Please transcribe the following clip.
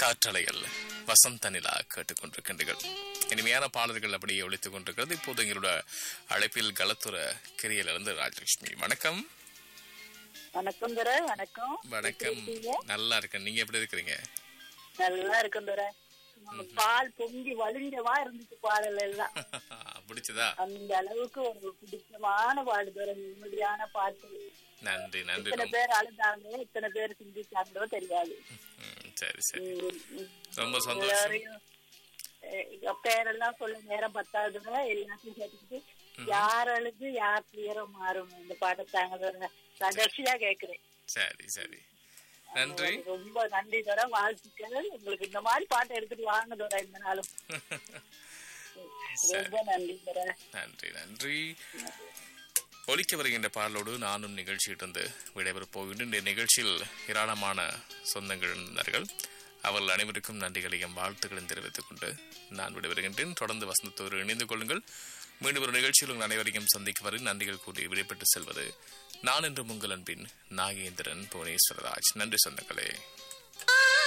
காற்றலைகள் வசந்த நிலா கேட்டுக்கொண்டிருக்கின்றீர்கள் இனிமையான பாடல்கள் அப்படியே ஒழித்துக் கொண்டிருக்கிறது இப்போது எங்களோட அழைப்பில் களத்துற கிரியிலிருந்து ராஜலட்சுமி வணக்கம் வணக்கம் துரை வணக்கம் வணக்கம் எப்படி இருக்கீங்க? நல்லா இருக்கேன் நீங்க எப்படி இருக்கிறீங்க நல்லா இருக்கும் துரை பால் பொங்கி வலிஞ்சவா இருந்துச்சு பாடல் எல்லாம் பிடிச்சதா அந்த அளவுக்கு ஒரு பிடிச்சமான பாடு துரை நிம்மதியான பாட்டு நன்றி நன்றி இத்தனை ரொம்ப பேர் அழுதாங்க இத்தனை பேர் சிந்திச்சாங்களோ தெரியாது ம், சரி சரி உம், உம். ரொம்ப சந்தோஷம் எல்லாரையும், அஹ், எங்க பேரெல்லாம் சொல்ல நேரம் பத்தாது துரை எல்லாத்தையும் கேட்டுக்கிட்டு யார் அழுது யார் துயரம் மாறும் இந்த பாடத்தாங்க துரை கடைசியா கேக்குறேன் சரி சரி நன்றி ரொம்ப நன்றி தர வாழ்த்துக்கள் உங்களுக்கு இந்த மாதிரி பாட்டை எடுத்துட்டு வாங்க தர இந்த நாளும் ரொம்ப நன்றி தர நன்றி நன்றி ஒலிக்க வருகின்ற பாடலோடு நானும் நிகழ்ச்சியிலிருந்து விடைபெறப் போகின்றேன் இந்த நிகழ்ச்சியில் ஏராளமான சொந்தங்கள் இருந்தார்கள் அவர்கள் அனைவருக்கும் நன்றிகளையும் வாழ்த்துக்களையும் தெரிவித்துக் கொண்டு நான் விடைபெறுகின்றேன் தொடர்ந்து வசந்தத்தோடு இணைந்து கொள்ளுங்கள் மீண்டும் ஒரு நிகழ்ச்சியில் உங்கள் அனைவரையும் சந்திக்கும் வரை நன்றிகள் கூறி விடைபெற்று செல்வது நான் என்று உங்கள் அன்பின் நாகேந்திரன் புவனேஸ்வரராஜ் நன்றி சொந்தங்களே